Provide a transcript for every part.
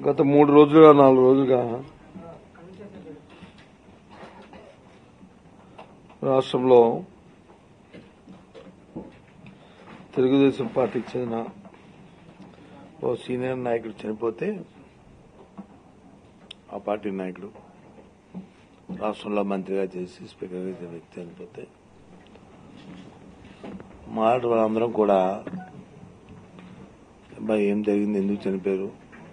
గత మూడు రోజులుగా నాలుగు రోజులుగా రాష్ట్రంలో తెలుగుదేశం పార్టీకి చెందిన ఓ సీనియర్ నాయకుడు చనిపోతే ఆ పార్టీ నాయకుడు రాష్ట్రంలో మంత్రిగా చేసి స్పీకర్గా చేసిన వ్యక్తి చనిపోతే మాలాంటి వాళ్ళందరం కూడా అబ్బాయి ఏం జరిగింది ఎందుకు చనిపోయారు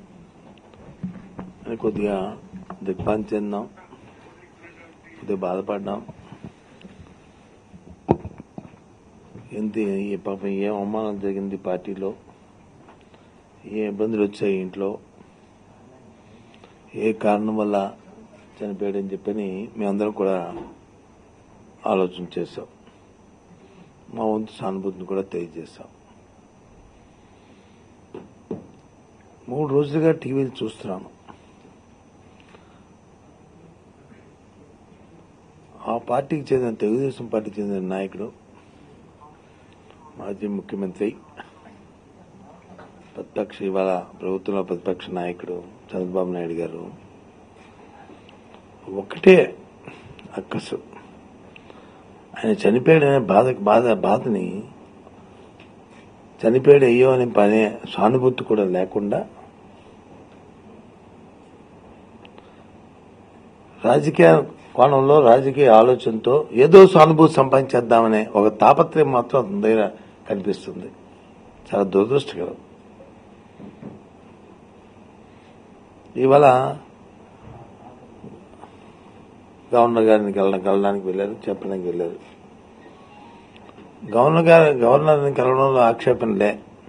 అని కొద్దిగా దిగ్భ్రాంతి చెందాం కొద్దిగా బాధపడ్డాం ఎంత ఈ పాపం ఏం అవమానం జరిగింది పార్టీలో ఏ ఇబ్బందులు వచ్చాయి ఇంట్లో ఏ కారణం వల్ల చనిపోయాడని చెప్పని మేమందరం కూడా ఆలోచన చేశాం మా వంతు సానుభూతిని కూడా తెలియజేశాం మూడు రోజులుగా టీవీలు చూస్తున్నాను ఆ పార్టీకి చెందిన తెలుగుదేశం పార్టీకి చెందిన నాయకుడు మాజీ ముఖ్యమంత్రి ప్రతిపక్ష ఇవాళ ప్రభుత్వంలో ప్రతిపక్ష నాయకుడు చంద్రబాబు నాయుడు గారు ఒకటే అక్కసు ఆయన చనిపోయాడనే బాధ బాధ బాధని చనిపోయాడు అయ్యో అని పనే సానుభూతి కూడా లేకుండా రాజకీయ కోణంలో రాజకీయ ఆలోచనతో ఏదో సానుభూతి సంపాదించేద్దామనే ఒక తాపత్రయం మాత్రం అతని దగ్గర కనిపిస్తుంది చాలా దురదృష్టకరం ఇవాళ గవర్నర్ గారిని కల కలడానికి వెళ్ళారు చెప్పడానికి వెళ్ళారు గవర్నర్ గారు గవర్నర్ని కలవడంలో ఆక్షేపణలే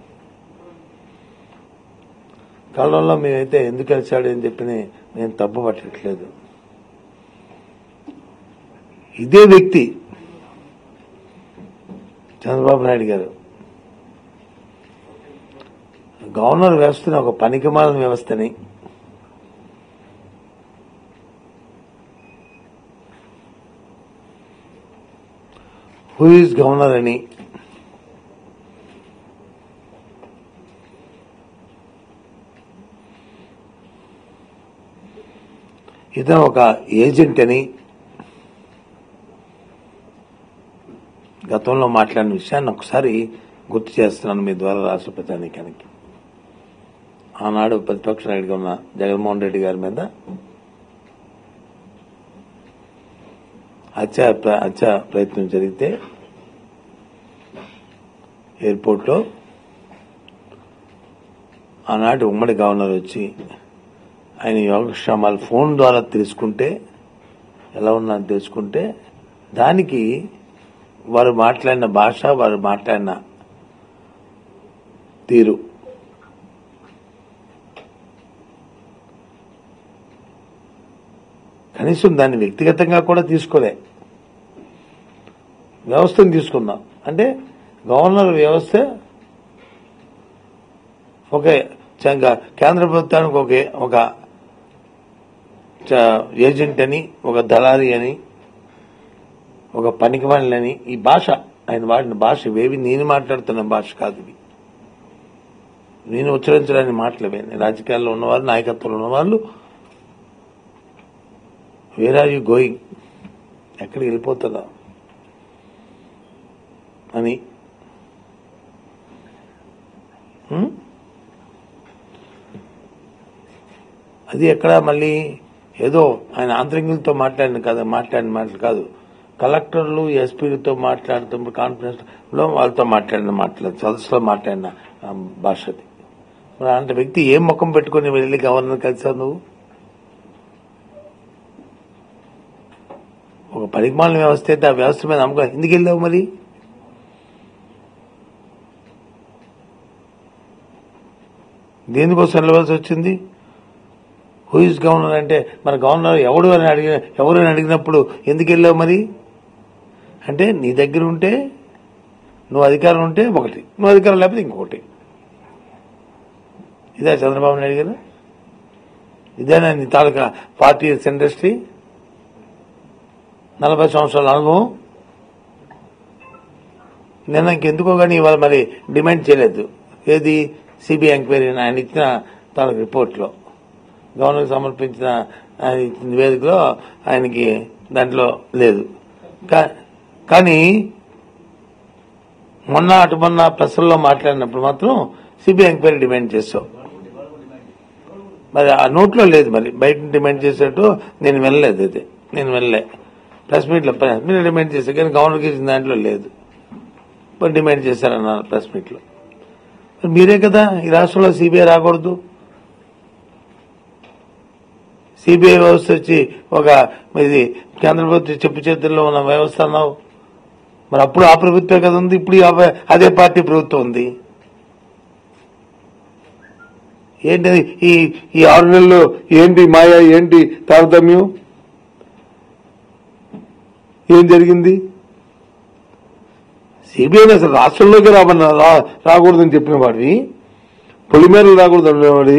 కలవడంలో మేమైతే ఎందుకు కలిశాడు అని చెప్పి నేను తప్పు పట్టట్లేదు ఇదే వ్యక్తి చంద్రబాబు నాయుడు గారు గవర్నర్ వ్యవస్థని ఒక పనికిమాలిన వ్యవస్థని హూ ఈజ్ గవర్నర్ అని ఇతను ఒక ఏజెంట్ అని గతంలో మాట్లాడిన విషయాన్ని ఒకసారి గుర్తు చేస్తున్నాను మీ ద్వారా రాష్ట్ర ప్రజానీకానికి ఆనాడు ప్రతిపక్ష నాయుడుగా ఉన్న జగన్మోహన్ రెడ్డి గారి మీద హత్య ప్ర- హత్య ప్రయత్నం జరిగితే ఎయిర్పోర్ట్లో ఆనాటి ఉమ్మడి గవర్నర్ వచ్చి ఆయన యోగక్షేమాలు ఫోన్ ద్వారా తెలుసుకుంటే ఎలా ఉన్నా తెలుసుకుంటే దానికి వారు మాట్లాడిన భాష వారు మాట్లాడిన తీరు కనీసం దాన్ని వ్యక్తిగతంగా కూడా తీసుకోలే వ్యవస్థను తీసుకుందాం అంటే గవర్నర్ వ్యవస్థ ఒక చ- కేంద్ర ప్రభుత్వానికి ఒక ఒక చ- ఏజెంట్ అని ఒక దళారి అని ఒక పనికిమాలని ఈ భాష ఆయన వాడిన భాష ఇవేవి నేను మాట్లాడుతున్న భాష కాదు ఇవి నేను ఉచ్చరించడానికి మాటలు ఇవే. రాజకీయాల్లో ఉన్నవారు నాయకత్వంలో ఉన్నవాళ్ళు వేర్ ఆర్ యూ గోయింగ్ ఎక్కడికి వెళ్ళిపోతుందా అని హ్మ్? అది ఎక్కడ మళ్ళీ ఏదో ఆయన ఆంతరంగులతో మాట్లాడిన కాదు మాట్లాడిన మాటలు కాదు కలెక్టర్లు ఎస్పీలతో మాట్లాడుతున్న కాన్ఫరెన్స్ లో వాళ్ళతో మాట్లాడిన మాటలు సదస్సులో మాట్లాడిన ఆ, భాష అది మరి అలాంటి వ్యక్తి ఏం ముఖం పెట్టుకుని వెళ్ళి గవర్నర్ కలిసావు నువ్వు ఒక పరిమాణ వ్యవస్థ అయితే ఆ వ్యవస్థ మీద నమ్మకం ఎందుకు వెళ్ళావు మరి దేనికోసం వెళ్ళవలసి వచ్చింది హూ ఇస్ గవర్నర్ అంటే మన గవర్నర్ ఎవడు అని అడిగిన ఎవరు అని అడిగినప్పుడు ఎందుకు వెళ్ళావు మరి అంటే నీ దగ్గర ఉంటే నువ్వు అధికారం ఉంటే ఒకటి నువ్వు అధికారం లేకపోతే ఇంకొకటి ఇదే చంద్రబాబు నాయుడు గారు ఇదేనా నీ తాలూకా ఫార్టీ ఇయర్స్ ఇండస్ట్రీ నలభై సంవత్సరాల అనుభవం నిన్న ఇంకెందుకో కానీ ఇవాళ మరి డిమాండ్ చేయలేదు ఏది సిబిఐ ఎంక్వైరీ ఆయన ఇచ్చిన తన రిపోర్ట్లో గవర్నర్కి సమర్పించిన ఆయన ఇచ్చిన నివేదికలో ఆయనకి దాంట్లో లేదు కా- కానీ మొన్న అటు మొన్న ప్రెస్లో మాట్లాడినప్పుడు మాత్రం సిబిఐ ఎంక్వైరీ డిమాండ్ చేస్తావు మరి ఆ నోట్లో లేదు మరి బయట డిమాండ్ చేసేట్టు నేను వెళ్ళలేదు అది నేను వెళ్ళలే ప్రెస్ మీట్లో ప్రెస్ మీట్ డిమాండ్ చేశాను కానీ గవర్నర్కి ఇచ్చిన దాంట్లో లేదు మరి డిమాండ్ చేశారన్నారు ప్రెస్ మీట్లో మరి మీరే కదా ఈ రాష్ట్రంలో సిబిఐ రాకూడదు సిబిఐ వ్యవస్థ వచ్చి ఒక ఇది కేంద్ర ప్రభుత్వం చెప్పు చేతుల్లో ఉన్న వ్యవస్థ అన్నావు మరి అప్పుడు ఆ ప్రభుత్వే కదా ఉంది ఇప్పుడు ఈ అవ- అదే పార్టీ ప్రభుత్వం ఉంది ఏంటి ఈ ఈ ఆరు నెలల్లో ఏంటి మాయ ఏంటి తారతమ్యం ఏం జరిగింది సిబిఐని అసలు రాష్ట్రంలోకి రామన్న రా- రాకూడదని చెప్పిన వాడివి పొలిమేరలు రాకూడదు అనేవాడి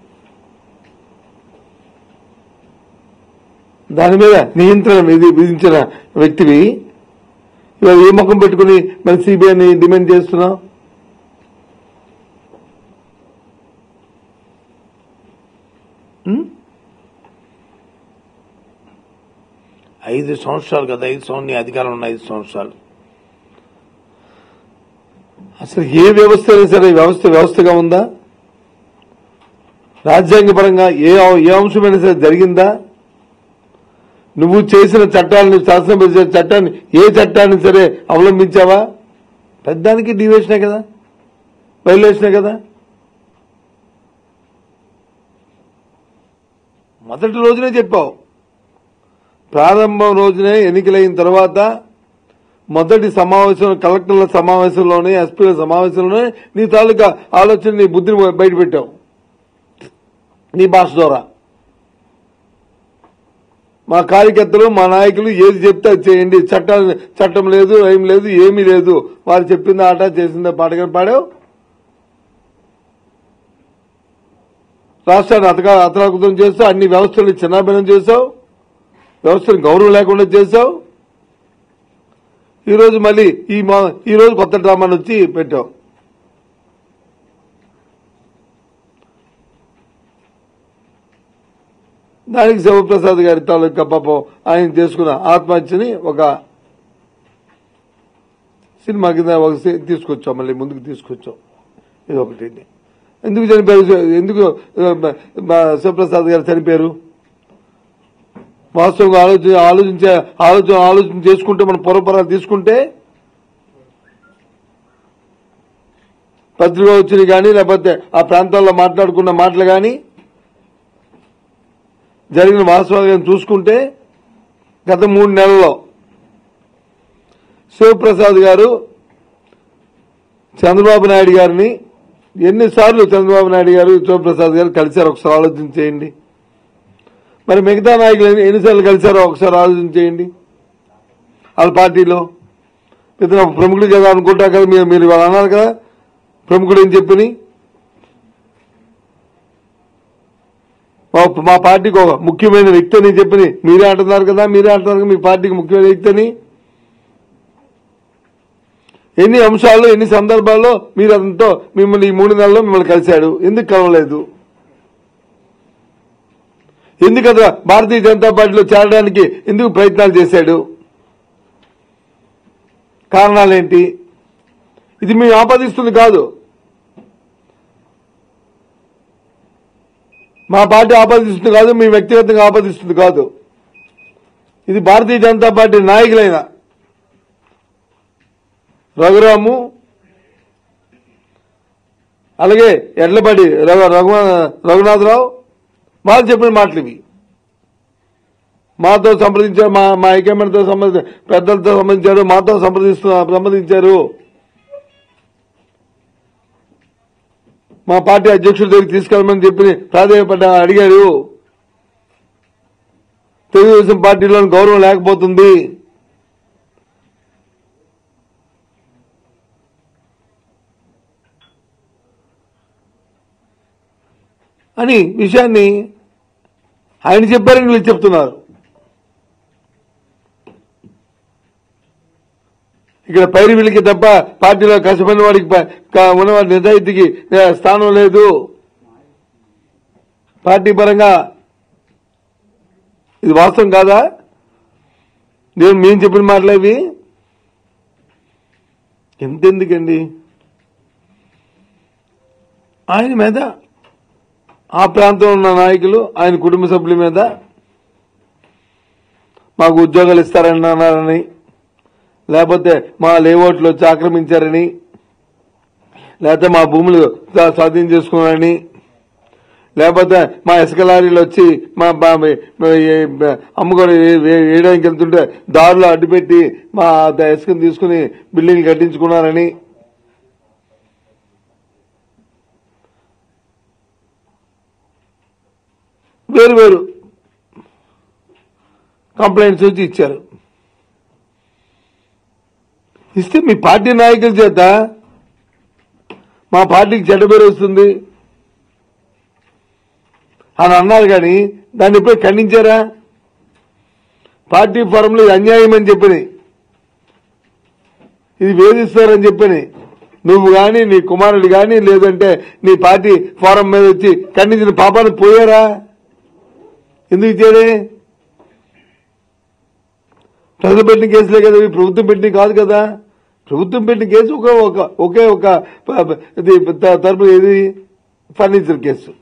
దాని మీద నియంత్రణ విధి- విధించిన వ్యక్తివి ఇవాళ ఏ ముఖం పెట్టుకుని మరి సిబిఐని డిమాండ్ చేస్తున్నావు ఉం? ఐదు సంవత్సరాలు కదా ఐదు సంవత్సరాలు నీ అధికారం ఉన్న ఐదు సంవత్సరాలు అసలు ఏ వ్యవస్థ అయినా సరే వ్యవస్థ వ్యవస్థగా ఉందా రాజ్యాంగపరంగా ఏ ఏ అంశమైనా సరే జరిగిందా నువ్వు చేసిన చట్టాలను శాసనసభ చేసిన చట్టాన్ని ఏ చట్టాన్ని సరే అవలంబించావా పెద్దానికి డివేషనే కదా వైలేషనే కదా మొదటి రోజునే చెప్పావు ప్రారంభం రోజునే ఎన్నికలైన తర్వాత మొదటి సమావేశం కలెక్టర్ల సమావేశంలోనే ఎస్పీల సమావేశంలోనే నీ తాలూకా ఆలోచన నీ బుద్ధిని బయటపెట్టావు నీ భాష ద్వారా మా కార్యకర్తలు మా నాయకులు ఏది చెప్తే అది చేయండి చట్టాలు చట్టం లేదు ఏం లేదు ఏమీ లేదు వారు చెప్పింది ఆట చేసిందే పాటగా పాడావు రాష్ట్రాన్ని అతగా అతలాకుతం చేస్తావు అన్ని వ్యవస్థల్ని చిన్నాభిన్నం చేశావు వ్యవస్థను గౌరవం లేకుండా చేశావు ఈ రోజు మళ్ళీ ఈ మా- ఈ రోజు కొత్త డ్రామాను వచ్చి పెట్టావు దానికి శివప్రసాద్ గారి తాలూకా పాపం ఆయన చేసుకున్న ఆత్మహత్యని ఒక సినిమా కింద ఒక సి- తీసుకొచ్చాం మళ్ళీ ముందుకు తీసుకొచ్చాం ఇది ఒకటి ఎందుకు చనిపోయారు ఎందుకు ఆ, బ- బ- శివప్రసాద్ గారు చనిపోయారు వాస్తవంగా ఆలోచన ఆలోచించే ఆలోచన ఆలోచన చేసుకుంటే మనం పొరపరాలు తీసుకుంటే పత్రిక వచ్చినాయి కానీ లేకపోతే ఆ ప్రాంతాల్లో మాట్లాడుకున్న మాటలు కానీ జరిగిన వాస్తవాలు కానీ చూసుకుంటే గత మూడు నెలల్లో శివప్రసాద్ గారు చంద్రబాబు నాయుడు గారిని ఎన్నిసార్లు చంద్రబాబు నాయుడు గారు శివప్రసాద్ గారు కలిశారు ఒకసారి ఆలోచన చేయండి మరి మిగతా నాయకులు ఎన్ని- ఎన్నిసార్లు కలిశారో ఒకసారి ఆలోచన చేయండి వాళ్ళ పార్టీలో ఇతను ఒక ప్రముఖుడు కదా అనుకుంటా కదా మీరు మీరు ఇవాళ అన్నారు కదా ప్రముఖుడు అని చెప్పని మా- మా పార్టీకి ఒక ముఖ్యమైన వ్యక్తి అని చెప్పని మీరే అంటున్నారు కదా మీరే అంటున్నారు కదా మీ పార్టీకి ముఖ్యమైన వ్యక్తి అని ఎన్ని అంశాల్లో ఎన్ని సందర్భాల్లో మీరు అతనితో మిమ్మల్ని ఈ మూడు నెలల్లో మిమ్మల్ని కలిశాడు ఎందుకు కలవలేదు ఎందుకు అతను భారతీయ జనతా పార్టీలో చేరడానికి ఎందుకు ప్రయత్నాలు చేశాడు కారణాలేంటి ఇది మేము ఆపాదిస్తుంది కాదు మా పార్టీ ఆపాదిస్తుంది కాదు మీ వ్యక్తిగతంగా ఆపాదిస్తుంది కాదు ఇది భారతీయ జనతా పార్టీ నాయకులైన రఘురాము అలాగే ఎడ్లపాటి రఘు రఘు రఘునాథరావు వాళ్ళు చెప్పిన మాటలు ఇవి మాతో సంప్రదించారు మా మా హైకమాండ్తో సంబంధించి పెద్దలతో సంబంధించారు మాతో సంప్రదిస్తు సంప్రదించారు మా పార్టీ అధ్యక్షుడి దగ్గరికి తీసుకెళ్ళమని చెప్పి ప్రాధాన్యపడ్డ అడిగాడు తెలుగుదేశం పార్టీలో గౌరవం లేకపోతుంది అని విషయాన్ని ఆయన చెప్పారని వీళ్ళు చెప్తున్నారు ఇక్కడ పైరు వీళ్ళకి తప్ప పార్టీలో కష్టపడిన వాడికి ప- క- ఉన్నవాడి నిజాయితీకి ఆ, స్థానం లేదు పార్టీ పరంగా ఇది వాస్తవం కాదా నేను మేము చెప్పిన మాటలు ఇవి ఎంతెందుకండి ఆయన మీద ఆ ప్రాంతంలో ఉన్న నాయకులు ఆయన కుటుంబ సభ్యుల మీద మాకు ఉద్యోగాలు ఇస్తారని అన్నారని లేకపోతే మా లేఅవుట్లు వచ్చి ఆక్రమించారని లేకపోతే మా భూములు స్వా- స్వాధీనం చేసుకున్నారని లేకపోతే మా ఇసుక లారీలు వచ్చి మా బా- మా- ఏ- బ- అమ్ముకొని ఏ- ఏ- వేయడానికి వెళ్తుంటే దారిలో అడ్డుపెట్టి మా ద- ఇసుకను తీసుకుని బిల్డింగ్ కట్టించుకున్నారని వేరు వేరు కంప్లైంట్స్ వచ్చి ఇచ్చారు ఇస్తే మీ పార్టీ నాయకుల చేత మా పార్టీకి చెడ్డ పేరు వస్తుంది అని అన్నారు కానీ దాన్ని ఎప్పుడు ఖండించారా పార్టీ ఫారంలో ఇది అన్యాయం అని చెప్పని ఇది వేధిస్తారని చెప్పని నువ్వు గాని నీ కుమారుడు గాని లేదంటే నీ పార్టీ ఫారం మీద వచ్చి ఖండించిన పాపాన్ని పోయారా ఎందుకు చేయడే ప్రజలు పెట్టిన కేసులే కదా ఇవి ప్రభుత్వం పెట్టిన కాదు కదా ప్రభుత్వం పెట్టిన కేసు ఒక ఒక ఒకే ఒక ప- ప- ఇది త- తరపు ఏది ఫర్నిచర్ కేసు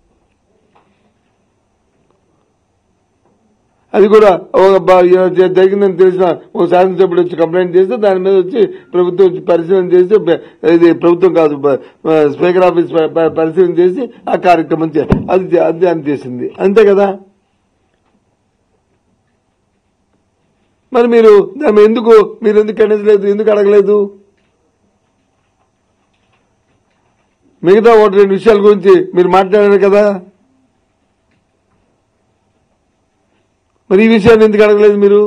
అది కూడా ఒక బ- జ- జరిగిందని తెలిసిన ఒక శాసనసభ్యుడు వచ్చి కంప్లైంట్ చేస్తే దాని మీద వచ్చి ప్రభుత్వం వచ్చి పరిశీలన చేసి బ- ఇది ప్రభుత్వం కాదు బ- స్పీకర్ ఆఫీస్ ప- ప- పరిశీలన చేసి ఆ కార్యక్రమం చే- అది చే- అది అని చేసింది అంతే కదా మరి మీరు దాన్ని ఎందుకు మీరు ఎందుకు ఖండించలేదు ఎందుకు అడగలేదు మిగతా ఒకటి రెండు విషయాల గురించి మీరు మాట్లాడారు కదా మరి ఈ విషయాన్ని ఎందుకు అడగలేదు మీరు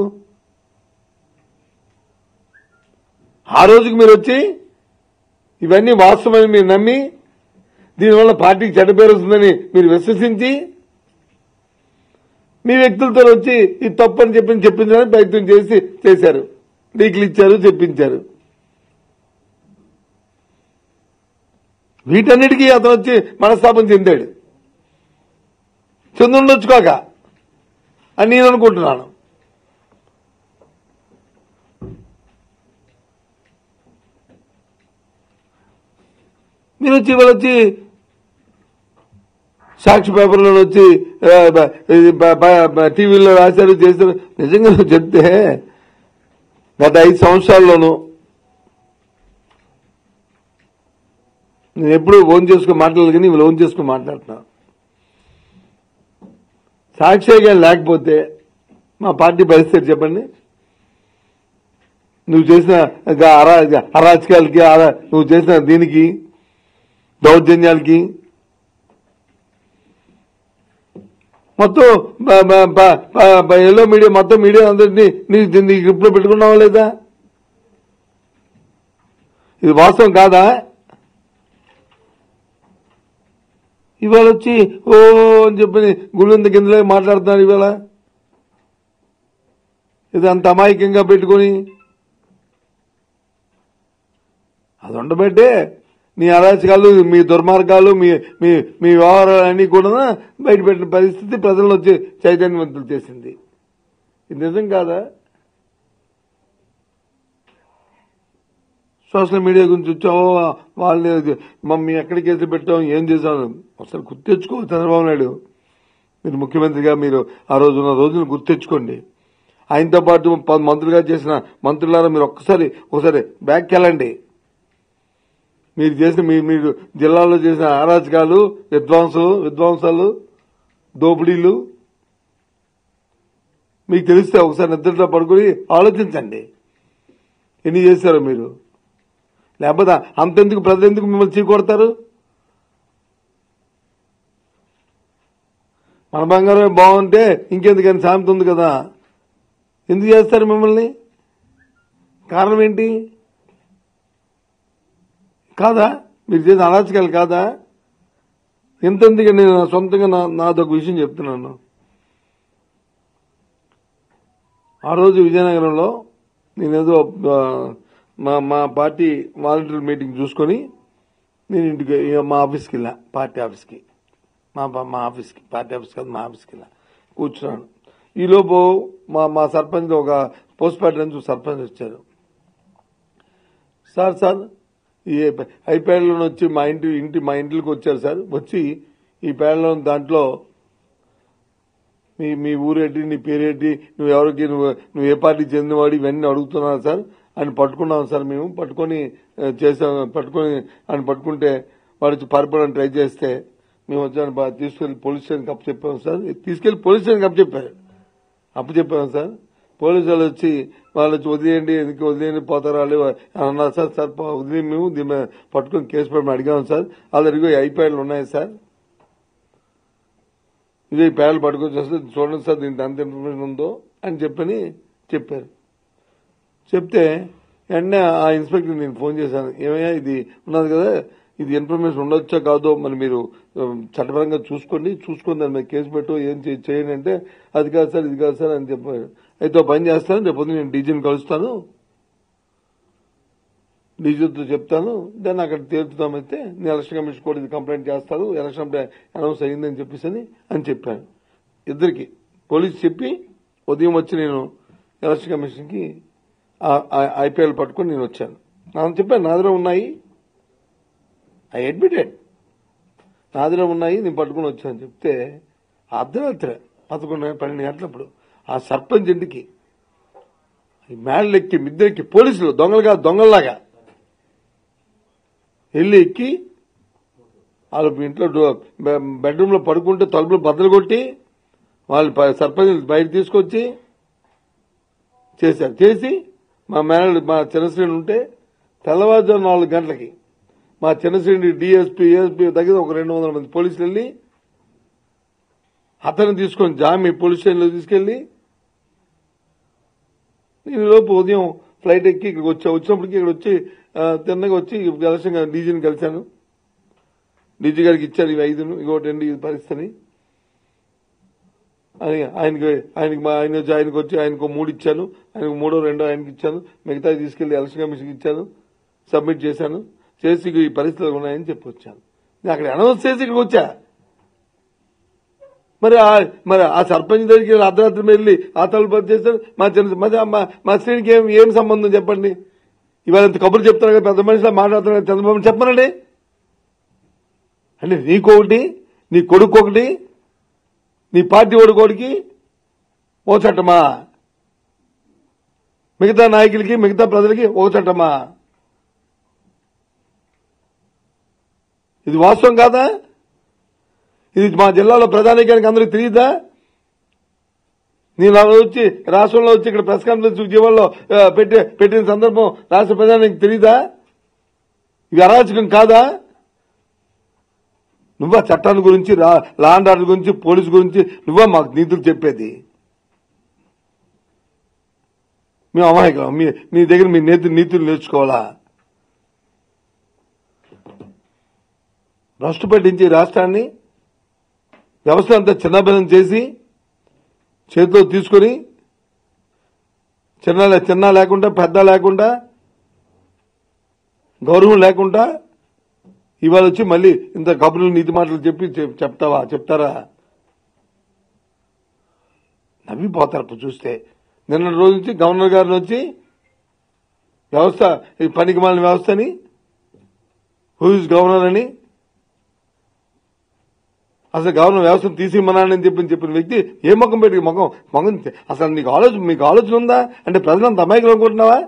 ఆ రోజుకి మీరు వచ్చి ఇవన్నీ వాస్తవమని మీరు నమ్మి దీనివల్ల పార్టీకి చెడ్డ పేరు వస్తుందని మీరు విశ్వసించి మీ వ్యక్తులతో వచ్చి ఇది తప్పు అని చెప్పి చెప్పించడానికి ప్రయత్నం చేసి చేశారు లీకులు ఇచ్చారు చెప్పించారు వీటన్నిటికీ అతను వచ్చి మనస్తాపం చెందాడు చెందుండొచ్చుకోక అని నేను అనుకుంటున్నాను మీరు వచ్చి ఇవాళ వచ్చి సాక్షి పేపర్లో వచ్చి ఆ, బ- ఇది బ- బ- బ- టీవీలో రాశారు చేశారు నిజంగా నువ్వు చెప్తే గత ఐదు సంవత్సరాల్లోనూ నేను ఎప్పుడు ఓన్ చేసుకుని మాట్లాడలేదు కానీ ఇవి ఓన్ చేసుకుని మాట్లాడుతున్నా సాక్షిగా లేకపోతే మా పార్టీ పరిస్థితి చెప్పండి నువ్వు చేసిన గా- అరా- గా- అరాచకాలకి అరా- నువ్వు చేసిన దీనికి దౌర్జన్యాలకి మొత్తం బ- బ- బ- బ- బ- ఎల్లో మీడియా మొత్తం మీడియా అందరినీ నీ నీ గ్రిప్లో పెట్టుకున్నావా లేదా ఇది వాస్తవం కాదా ఇవాళ వచ్చి ఓ అని చెప్పి గుళ్ళంత కిందలే మాట్లాడుతున్నారు ఇవాళ ఇది అంత అమాయకంగా పెట్టుకొని అది ఉండబట్టే నీ అరాచకాలు మీ దుర్మార్గాలు మీ మీ మీ వ్యవహారాలన్నీ కూడా బయటపెట్టిన పరిస్థితి ప్రజలను వచ్చి చైతన్యవంతులు చేసింది ఇది నిజం కాదా సోషల్ మీడియా గురించి వచ్చాము వాళ్ళని మమ్మీ ఎక్కడికి కేసులు పెట్టాం ఏం చేశాం అసలు గుర్తెచ్చుకోవాలి చంద్రబాబు నాయుడు మీరు ముఖ్యమంత్రిగా మీరు ఆ రోజు ఉన్న రోజును గుర్తెచ్చుకోండి ఆయనతో పాటు పది మంత్రులుగా చేసిన మంత్రులారా మీరు ఒక్కసారి ఒకసారి బ్యాక్ వెళ్ళండి మీరు చేసిన మీ మీరు జిల్లాలో చేసిన అరాచకాలు విధ్వంసాలు విధ్వంసాలు దోపిడీలు మీకు తెలిస్తే ఒకసారి నిద్రలో పడుకొని ఆలోచించండి ఎన్ని చేశారో మీరు లేకపోతే అంతెందుకు ప్రజలు ఎందుకు మిమ్మల్ని చీకొడతారు మన బంగారం బాగుంటే ఇంకెందుకని సామెత ఉంది కదా ఎందుకు చేస్తారు మిమ్మల్ని కారణం ఏంటి కాదా మీరు చేసిన అరాచకాలు కాదా ఎంతెందుకు నేను సొంతంగా నా నాదొక విషయం చెప్తున్నాను ఆ రోజు విజయనగరంలో నేనేదో ఆ, మా మా పార్టీ వాలంటీర్ మీటింగ్ చూసుకొని నేను ఇంటికి ఇక మా ఆఫీస్కి వెళ్ళా పార్టీ ఆఫీస్కి మా మా ఆఫీస్కి పార్టీ ఆఫీస్ కాదు మా ఆఫీస్కి ఇలా కూర్చున్నాను ఈలోపు మా మా సర్పంచ్ ఒక పోస్ట్ ప్యాడ్ నుంచి సర్పంచ్ వచ్చారు సార్ సార్ ఈ ఐప్యాడ్లో వచ్చి మా ఇంటి ఇంటి మా ఇంటికి వచ్చారు సార్ వచ్చి ఈ ప్యాడ్లో దాంట్లో మీ మీ ఊరేంటి నీ పేరేంటి నువ్వు ఎవరికి నువ్వు నువ్వు ఏ పార్టీకి చెందినవాడు ఇవన్నీ అడుగుతున్నావు సార్ అని పట్టుకున్నాం సార్ మేము పట్టుకొని ఆ, చేసాం పట్టుకొని ఆయన పట్టుకుంటే వాడు వచ్చి పారిపోవడానికి ట్రై చేస్తే మేము వచ్చాను బా- తీసుకెళ్లి పోలీస్ స్టేషన్కి అప్పు చెప్పాము సార్ తీసుకెళ్లి పోలీస్ స్టేషన్కి అప్పు చెప్పారు అప్పు చెప్పాము సార్ పోలీసు వాళ్ళు వచ్చి వాళ్ళు వచ్చి వదిలేయండి ఎందుకు వదిలేయండి పోతారా వాళ్ళు అని అన్నారు సార్ సార్ పో- వదిలే మేము దీని మీద పట్టుకొని కేసు పెట్టమని అడిగాము సార్ ఆల్రెడీ ఐప్యాడ్లు ఉన్నాయి సార్ ఇదే ఈ ప్యాడ్లు పట్టుకొచ్చి వస్తే చూడండి సార్ దీంట్లో ఎంత ఇన్ఫర్మేషన్ ఉందో అని చెప్పని చెప్పారు చెప్తే వెంటనే ఆ ఇన్స్పెక్టర్ నేను ఫోన్ చేశాను ఏమయ్యా ఇది ఉన్నది కదా ఇది ఇన్ఫర్మేషన్ ఉండొచ్చా కాదో మరి మీరు ఆ, చట్టపరంగా చూసుకోండి చూసుకొని దాని మీద కేసు పెట్టు ఏం చే- చేయండి అంటే అది కాదు సార్ ఇది కాదు సార్ అని చెప్పారు అయితే ఓ పని చేస్తాను రేపు పొద్దున్న నేను డీజీని కలుస్తాను డీజీతో చెప్తాను దాన్ని అక్కడ తేల్చుదామైతే నేను ఎలక్షన్ కమిషన్ కూడా ఇది కంప్లైంట్ చేస్తారు ఎలక్షన్ అప్పుడే అనౌన్స్ అయ్యిందని చెప్పేసి అని అని చెప్పాను ఇద్దరికి పోలీసు చెప్పి ఉదయం వచ్చి నేను ఎలక్షన్ కమిషన్కి ఐపీఎల్ పట్టుకొని నేను వచ్చాను నాకు చెప్పాను నా దగ్గర ఉన్నాయి ఐ అడ్మిటెడ్ నా దగ్గర ఉన్నాయి నేను పట్టుకొని వచ్చాను చెప్తే అర్ధరాత్రి పదకొండు పన్నెండు గంటలప్పుడు ఆ సర్పంచ్ ఇంటికి ఈ మేడలెక్కి మిద్దెక్కి పోలీసులు దొంగలుగా దొంగల్లాగా వెళ్ళి ఎక్కి వాళ్ళు ఇంట్లో బెడ్రూమ్ లో పడుకుంటే తలుపులు బద్దలు కొట్టి వాళ్ళు ప- సర్పంచ్ బయట తీసుకొచ్చి చేశారు చేసి మా మేనల్ మా చిన్నశ్రేణి ఉంటే తెల్లవారుజాము నాలుగు గంటలకి మా చిన్నశ్రేణి డిఎస్పీ ఏఎస్పీ దగ్గర ఒక రెండు వందల మంది పోలీసులు వెళ్ళి అతను తీసుకొని జామి పోలీస్ స్టేషన్లో తీసుకెళ్లి నేను లోపు ఉదయం ఫ్లైట్ ఎక్కి ఇక్కడికి వచ్చా వచ్చినప్పటికి ఇక్కడ వచ్చి ఆ, తిన్నగా వచ్చి ఎలక్షన్ డీజీని కలిశాను డీజీ గారికి ఇచ్చారు ఇవి ఐదును ఇంకోటి రెండు ఇది పరిస్థితిని అని ఆయనకి ఆయనకి మా ఆయన వచ్చి ఆయనకు వచ్చి ఆయనకు మూడు ఇచ్చాను ఆయనకు మూడో రెండో ఆయనకి ఇచ్చాను మిగతా తీసుకెళ్లి ఎలక్షన్ కమిషన్కి ఇచ్చాను సబ్మిట్ చేశాను చేసి ఇగో ఈ పరిస్థితులు ఉన్నాయని చెప్పి వచ్చాను నేను అక్కడ అనౌన్స్ చేసి ఇక్కడికి వచ్చా మరి ఆ- మరి ఆ సర్పంచ్ దగ్గరికి వెళ్ళి అర్ధరాత్రి వెళ్ళి ఆ తలుపు చేశారు మా చిన్న మరి మా మా శ్రేణికి ఏం ఏం సంబంధం చెప్పండి ఇవాళ ఇంత కబుర్లు చెప్తున్నారు కదా పెద్ద మనిషిలా మాట్లాడుతున్నారు కదా చంద్రబాబు చెప్పనండి అంటే నీకొకటి నీ కొడుకు ఒకటి నీ పార్టీ ఓడుకోడికి ఓ చట్టమా మిగతా నాయకులకి మిగతా ప్రజలకి ఓ చట్టమా ఇది వాస్తవం కాదా ఇది మా జిల్లాలో ప్రధానికానికి అందరికి తెలియదా నేను ఆ రోజు వచ్చి రాష్ట్రంలో వచ్చి ఇక్కడ ప్రెస్ కాన్ఫరెన్స్ ఉద్యమంలో ఆ, పెట్టే పెట్టిన సందర్భం రాష్ట్ర ప్రధానికి తెలియదా ఇది అరాచకం కాదా నువ్వా చట్టాల గురించి రా- లా అండ్ ఆర్డర్ గురించి పోలీసు గురించి నువ్వా మాకు నీతులు చెప్పేది మేము అమాయకం మీ మీ దగ్గర మీ నేతలు నీతులు నేర్చుకోవాలా భ్రష్టు పట్టించి ఈ రాష్ట్రాన్ని వ్యవస్థ అంతా చిన్నభిన్నం చేసి చేతిలో తీసుకొని చిన్న చిన్న లేకుండా పెద్ద లేకుండా గౌరవం లేకుండా ఇవాళ వచ్చి మళ్ళీ ఇంత కబుర్లు నీతి మాటలు చెప్పి చెప్- చెప్తావా చెప్తారా నవ్విపోతారు ఇప్పుడు చూస్తే నిన్న రోజు నుంచి గవర్నర్ గారిని వచ్చి వ్యవస్థ ఈ పనికి మాలిన వ్యవస్థని హూ ఇస్ గవర్నర్ అని అసలు గవర్నర్ వ్యవస్థను తీసిమ్మనాలని చెప్పి చెప్పిన వ్యక్తి ఏ ముఖం పెట్టి ముఖం ముఖం అసలు నీకు ఆలోచన మీకు ఆలోచన ఉందా అంటే ప్రజలంత అమాయకులు అనుకుంటున్నావా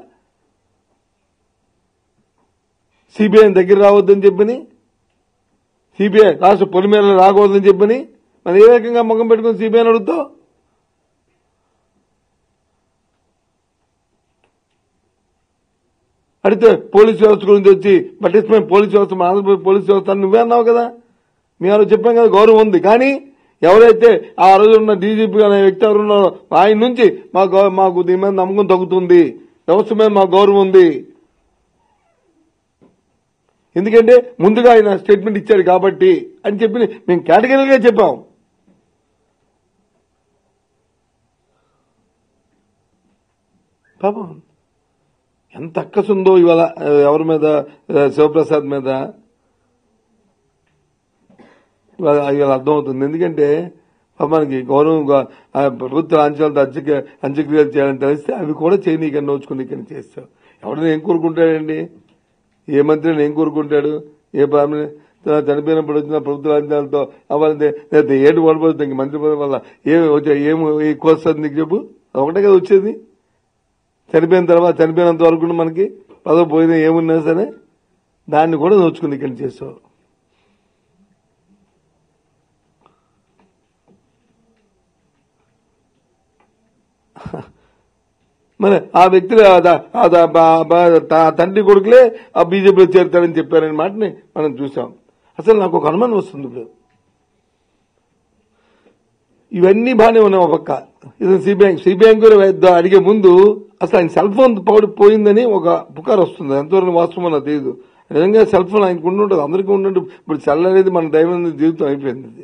సిబిఐ దగ్గర రావద్దని చెప్పని సిబిఐ రాష్ట్ర పొలిమేరలో రాకూడదని చెప్పని మరి ఏ రకంగా ముఖం పెట్టుకుని సిబిఐని అడుగుతావు అడిగితే పోలీస్ వ్యవస్థ గురించి వచ్చి పట్టించమైన పోలీస్ వ్యవస్థ మన ఆంధ్రప్రదేశ్ పోలీస్ వ్యవస్థ అని నువ్వే అన్నావు కదా మేము చెప్పాం కదా గౌరవం ఉంది కానీ ఎవరైతే ఆ రోజు ఉన్న డీజీపీ అనే వ్యక్తి ఎవరు ఉన్నారో ఆయన నుంచి మా గౌ- మాకు దీని మీద నమ్మకం తగ్గుతుంది వ్యవస్థ మీద మాకు గౌరవం ఉంది ఎందుకంటే ముందుగా ఆయన స్టేట్మెంట్ ఇచ్చాడు కాబట్టి అని చెప్పి మేము కేటగిరీగా చెప్పాం పాపం ఎంత అక్కసుందో ఇవాళ ఆ, ఎవరి మీద ఆ, శివప్రసాద్ మీద ఇవాళ ఇవాళ అర్థమవుతుంది ఎందుకంటే పాపం మనకి గౌరవం గా- ఆ ప్రభుత్వ అంచెలతో అంత్య అంత్యక్రియలు చేయాలని తెలిస్తే అవి కూడా చేయనీకని నోచుకుని ఇక్కడ చేస్తావు ఎవడైనా ఏం కోరుకుంటాడండి ఏ మంత్రిని ఏం కోరుకుంటాడు ఏ పాలన చనిపోయినప్పుడు వచ్చిన ప్రభుత్వ రాజ్యాలతో అవ్వాలంటే లేకపోతే ఏడు ఓడిపోతుంది ఇంక మంత్రి పదవి వల్ల ఏమి వచ్చే ఏమి ఎక్కువ వస్తుంది నీకు చెప్పు ఒకటే కదా వచ్చేది చనిపోయిన తర్వాత చనిపోయినంత వరకు మనకి పదవి పోయినా ఏమున్నా సరే దాన్ని కూడా నోచుకుని ఇక్కడ చేస్తావు మరి ఆ వ్యక్తులు ఆ ద- ఆ ద- బా- బా- త- తండ్రి కొడుకులే ఆ బీజేపీలో చేరుతారని చెప్పారనే మాటని మనం చూసాం అసలు నాకు ఒక అనుమానం వస్తుంది ఇప్పుడు ఇవన్నీ బాగానే ఉన్నాయి ఒక పక్క ఇది సిబిఐ సిబిఐ అడిగే ముందు అసలు ఆయన సెల్ ఫోన్ పౌడి పోయిందని ఒక పుకార్ వస్తుంది ఎంతవరకు వాస్తవం నాకు తెలియదు నిజంగా సెల్ ఫోన్ ఆయనకు ఉండి ఉంటుంది అందరికీ ఉండి ఇప్పుడు సెల్ అనేది మన దైనందిన జీవితం అయిపోయింది ఇది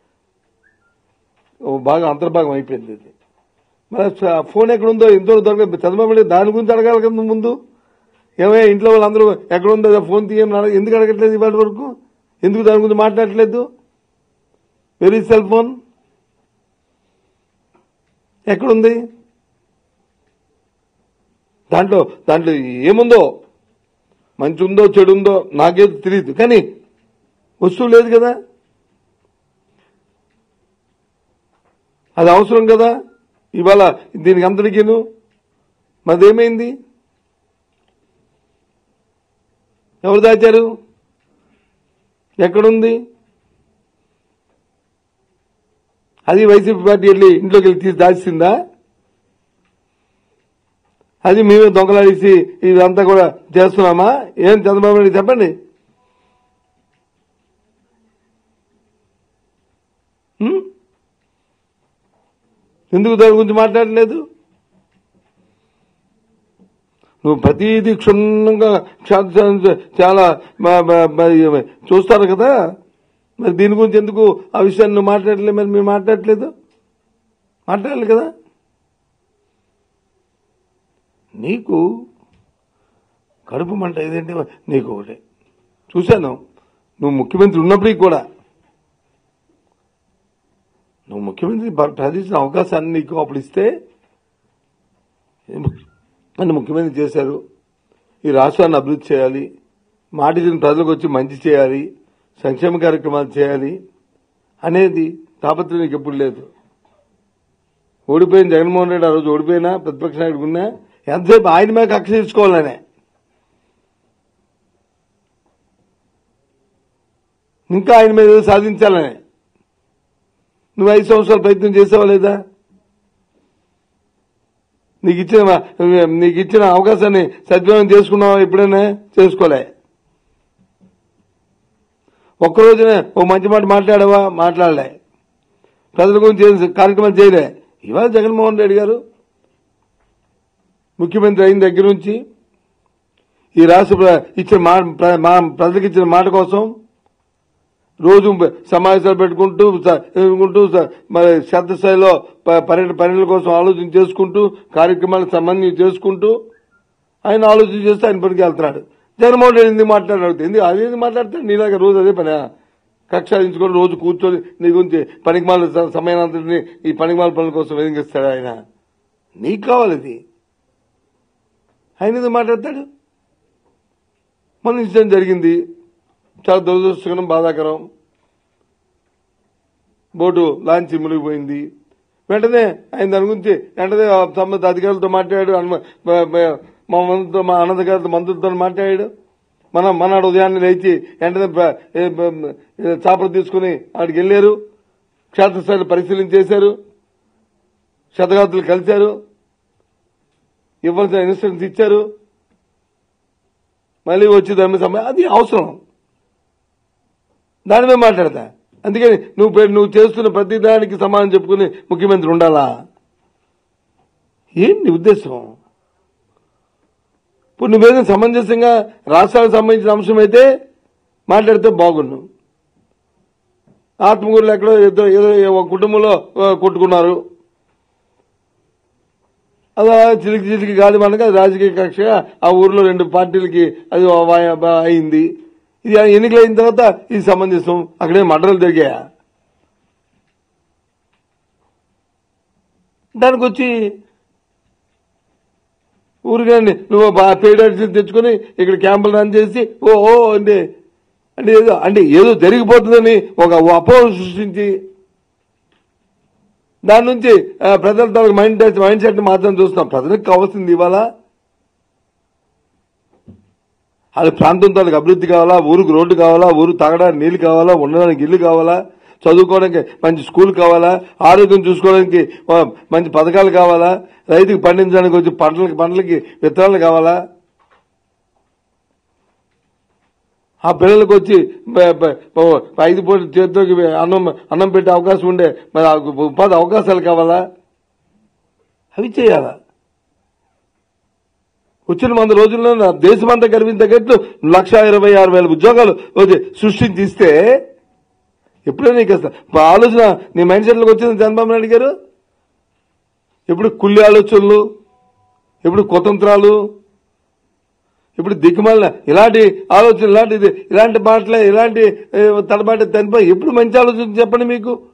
ఓ బాగా అంతర్భాగం అయిపోయింది ఇది మరి స- ఫోన్ ఎక్కడుందో ఎంతో దొరకదు చంద్రబాబు దాని గురించి అడగాలి కదా ముందు ఏమయ్యా ఇంట్లో వాళ్ళందరూ ఎక్కడుందో ఆ ఫోన్ తీయమని అడగ ఎందుకు అడగట్లేదు ఇవాళ వరకు ఎందుకు దాని గురించి మాట్లాడట్లేదు వెరీ సెల్ ఫోన్ ఎక్కడుంది దాంట్లో దాంట్లో ఏముందో మంచి ఉందో చెడు ఉందో నాకేదో తెలియదు కానీ వస్తువు లేదు కదా అది అవసరం కదా ఇవాళ దీనికి అందరికీను మరేమైంది ఎవరు దాచారు ఎక్కడుంది అది వైసీపీ పార్టీ వెళ్ళి ఇంట్లోకి వెళ్ళి తీసి దాచిందా అది మేమే దొంగలాడేసి ఇదంతా కూడా చేస్తున్నామా ఏం చంద్రబాబు నాయుడు చెప్పండి హ్మ్? ఎందుకు దాని గురించి మాట్లాడలేదు నువ్వు ప్రతిదీ క్షుణ్ణంగా చా- చా- చాలా బ- బ- బ- చూస్తారు కదా మరి దీని గురించి ఎందుకు ఆ విషయాన్ని నువ్వు మాట్లాడలేదు మరి మీరు మాట్లాడలేదు మాట్లాడాలి కదా నీకు కడుపు మంట ఏదంటే నీకు ఒకటే చూశాను నువ్వు ముఖ్యమంత్రి ఉన్నప్పటికీ కూడా నువ్వు ముఖ్యమంత్రి ప- ప్రకటించిన అవకాశాన్ని నీకు అప్పుడు ఇస్తే నన్ను ముఖ్యమంత్రి చేశారు ఈ రాష్ట్రాన్ని అభివృద్ధి చేయాలి మాట ఇచ్చిన ప్రజలకు వచ్చి మంచి చేయాలి సంక్షేమ కార్యక్రమాలు చేయాలి అనేది తాపత్రయం నీకు ఎప్పుడు లేదు ఓడిపోయిన జగన్మోహన్ రెడ్డి ఆ రోజు ఓడిపోయినా ప్రతిపక్ష నాయకుడు ఉన్నా ఎంతసేపు ఆయన మీద కక్ష తీసుకోవాలనే ఇంకా ఆయన మీద ఏదో సాధించాలనే నువ్వు ఐదు సంవత్సరాలు ప్రయత్నం చేసావా లేదా నీకు ఇచ్చిన నీకు ఇచ్చిన అవకాశాన్ని సద్వినియోగం చేసుకున్నావా ఎప్పుడైనా చేసుకోలే ఒక్కరోజునే ఓ మంచి మాట మాట్లాడావా మాట్లాడలే ప్రజల గురించి ఏం కార్యక్రమాలు చేయలే ఇవాళ జగన్మోహన్ రెడ్డి గారు ముఖ్యమంత్రి అయిన దగ్గర నుంచి ఈ రాష్ట్ర ప్ర- ఇచ్చిన మా ప్ర- మా ప్రజలకు ఇచ్చిన మాట కోసం రోజు సమావేశాలు పెట్టుకుంటూ స- పెట్టుకుంటూ స- మరి శ్రద్ధ స్థాయిలో ప- పర్యటన పర్యటన కోసం ఆలోచన చేసుకుంటూ కార్యక్రమాలకు సంబంధించి చేసుకుంటూ ఆయన ఆలోచన చేస్తే ఆయన పనికి వెళ్తున్నాడు జగన్మోహన్ రెడ్డి ఎందుకు మాట్లాడాడు ఎందుకు అది ఎందుకు మాట్లాడతాడు నీలాగా రోజు అదే పని కక్షాదించుకొని రోజు కూర్చొని నీ గురించి పనికిమాల స- సమయానంతటిని ఈ పనికిమాల పనుల కోసం వెదిగిస్తాడు ఆయన నీకు కావాలి ఇది ఆయన ఎందుకు మాట్లాడతాడు మన ఇన్సిడెంట్ జరిగింది చాలా దురదృష్టకరం బాధాకరం బోటు లాంచ్ మునిగిపోయింది వెంటనే ఆయన దాని గురించి వెంటనే ఆ సంబంధిత అధికారులతో మాట్లాడాడు అన్న- బ- బ- మా మంత్రులతో మా అనంతగారితో మంత్రులతో మాట్లాడాడు మన మనాడు ఉదయాన్నే లేచి వెంటనే బ- ఏ బ- ఏ చాపలు తీసుకుని అక్కడికి వెళ్ళారు క్షేత్రస్థాయిలో పరిశీలన చేశారు శతగాతులు కలిశారు ఇవ్వాల్సిన ఇన్స్ట్రక్షన్స్ ఇచ్చారు మళ్ళీ వచ్చి దాని మీద సమయం అది అవసరం దాని మీద మాట్లాడతా అందుకని నువ్వు పె- నువ్వు చేస్తున్న ప్రతి దానికి సమాధానం చెప్పుకుని ముఖ్యమంత్రి ఉండాలా ఏంటి నీ ఉద్దేశం ఇప్పుడు నువ్వేదో సమంజసంగా రాష్ట్రాలకు సంబంధించిన అంశం అయితే మాట్లాడితే బాగుండు ఆత్మకూరులో ఎక్కడో ఏదో ఏదో ఒక కుటుంబంలో ఆ, కొట్టుకున్నారు అలా చిలికి చిలికి గాలి మనక రాజకీయ కక్ష ఆ ఊర్లో రెండు పార్టీలకి అది వా- బా- అయింది ఇది ఎన్నికలు అయిన తర్వాత ఇది సంబంధిస్తాం అక్కడే మర్డర్లు జరిగాయా దానికి వచ్చి ఊరికండి నువ్వు పెయిడ్ ఆర్టిస్ట్ తెచ్చుకొని ఇక్కడ క్యాంపులు రన్ చేసి ఓ ఓ అంటే అంటే ఏదో అంటే ఏదో జరిగిపోతుందని ఒక అపోహ సృష్టించి దాని నుంచి ఆ, ప్రజల తాలూకు మైండ్ మైండ్ సెట్ మాత్రం చూస్తున్నాం ప్రజలకు కావాల్సింది ఇవాళ అది ప్రాంతం తాలూకు అభివృద్ధి కావాలా ఊరికి రోడ్డు కావాలా ఊరు తాగడానికి నీళ్లు కావాలా ఉండడానికి ఇల్లు కావాలా చదువుకోవడానికి మంచి స్కూల్ కావాలా ఆరోగ్యం చూసుకోవడానికి ఆ, మంచి పథకాలు కావాలా రైతుకి పండించడానికి వచ్చి పంటలకి పంటలకి విత్తనాలు కావాలా ఆ పిల్లలకు వచ్చి బ- బ- ఓ ఐదు పూట చేతిలోకి అన్నం అన్నం పెట్టే అవకాశం ఉండే మరి ఆ ఉపాధి అవకాశాలు కావాలా అవి చేయాలా వచ్చిన వంద రోజుల్లో నా దేశమంతా గర్వించగట్లు లక్ష ఇరవై ఆరు వేల ఉద్యోగాలు వచ్చి సృష్టించి ఇస్తే ఎప్పుడైనా నీకు అసలు మా ఆలోచన నీ మైండ్ సెట్లోకి వచ్చింది చంద్రబాబు నాయుడు గారు ఎప్పుడు కుళ్ళి ఆలోచనలు ఎప్పుడు కుతంత్రాలు ఇప్పుడు దిక్కుమాలిన ఇలాంటి ఆలోచన ఇలాంటి ఇలాంటి మాటలే ఇలాంటి ఏ, తడబాటి తనిపై ఎప్పుడు మంచి ఆలోచన చెప్పండి మీకు